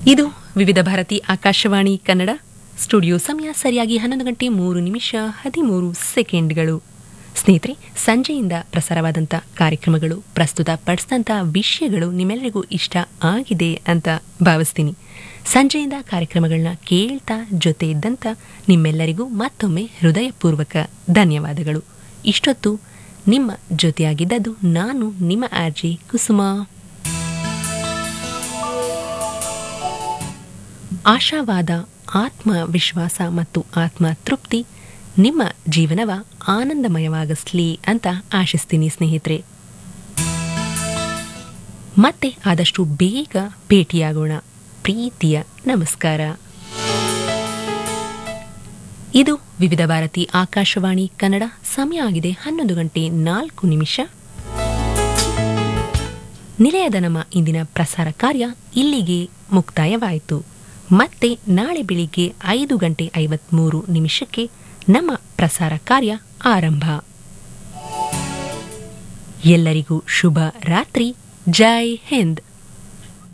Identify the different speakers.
Speaker 1: ಇದು ವಿವಿಧ ಭಾರತಿ ಆಕಾಶವಾಣಿ ಕನ್ನಡ ಸ್ಟುಡಿಯೋ ಸಮಯ ಸರಿಯಾಗಿ ಹನ್ನೊಂದು ಗಂಟೆ ಮೂರು ನಿಮಿಷ ಹದಿಮೂರು ಸೆಕೆಂಡ್ಗಳು ಸ್ನೇಹಿತರೆ ಸಂಜೆಯಿಂದ ಪ್ರಸಾರವಾದಂಥ ಕಾರ್ಯಕ್ರಮಗಳು ಪ್ರಸ್ತುತ ಪಡಿಸಿದಂಥ ವಿಷಯಗಳು ನಿಮ್ಮೆಲ್ಲರಿಗೂ ಇಷ್ಟ ಆಗಿದೆ ಅಂತ ಭಾವಿಸ್ತೀನಿ ಸಂಜೆಯಿಂದ ಕಾರ್ಯಕ್ರಮಗಳನ್ನ ಕೇಳ್ತಾ ಜೊತೆ ಇದ್ದಂಥ ನಿಮ್ಮೆಲ್ಲರಿಗೂ ಮತ್ತೊಮ್ಮೆ ಹೃದಯಪೂರ್ವಕ ಧನ್ಯವಾದಗಳು ಇಷ್ಟೊತ್ತು ನಿಮ್ಮ ಜೊತೆಯಾಗಿದ್ದದ್ದು ನಾನು ನಿಮ್ಮ ಆರ್ಜಿ ಕುಸುಮಾ ಆಶಾವಾದ ಆತ್ಮವಿಶ್ವಾಸ ಮತ್ತು ಆತ್ಮ ತೃಪ್ತಿ ನಿಮ್ಮ ಜೀವನವ ಆನಂದಮಯವಾಗಿಸ್ಲಿ ಅಂತ ಆಶಿಸ್ತೀನಿ ಸ್ನೇಹಿತರೆ ಮತ್ತೆ ಆದಷ್ಟು ಬೇಗ ಭೇಟಿಯಾಗೋಣ ಪ್ರೀತಿಯ ನಮಸ್ಕಾರ ಇದು ವಿವಿಧ ಭಾರತಿ ಆಕಾಶವಾಣಿ ಕನ್ನಡ ಸಮಯ ಆಗಿದೆ ಹನ್ನೊಂದು ಗಂಟೆ ನಾಲ್ಕು ನಿಮಿಷ ನಿಲಯದ ನಮ್ಮ ಇಂದಿನ ಪ್ರಸಾರ ಕಾರ್ಯ ಇಲ್ಲಿಗೆ ಮುಕ್ತಾಯವಾಯಿತು ಮತ್ತೆ ನಾಳೆ ಬೆಳಿಗ್ಗೆ ಐದು ಗಂಟೆ ಐವತ್ಮೂರು ನಿಮಿಷಕ್ಕೆ ನಮ್ಮ ಪ್ರಸಾರ ಕಾರ್ಯ ಆರಂಭ ಎಲ್ಲರಿಗೂ ಶುಭ ರಾತ್ರಿ ಜೈ ಹಿಂದ್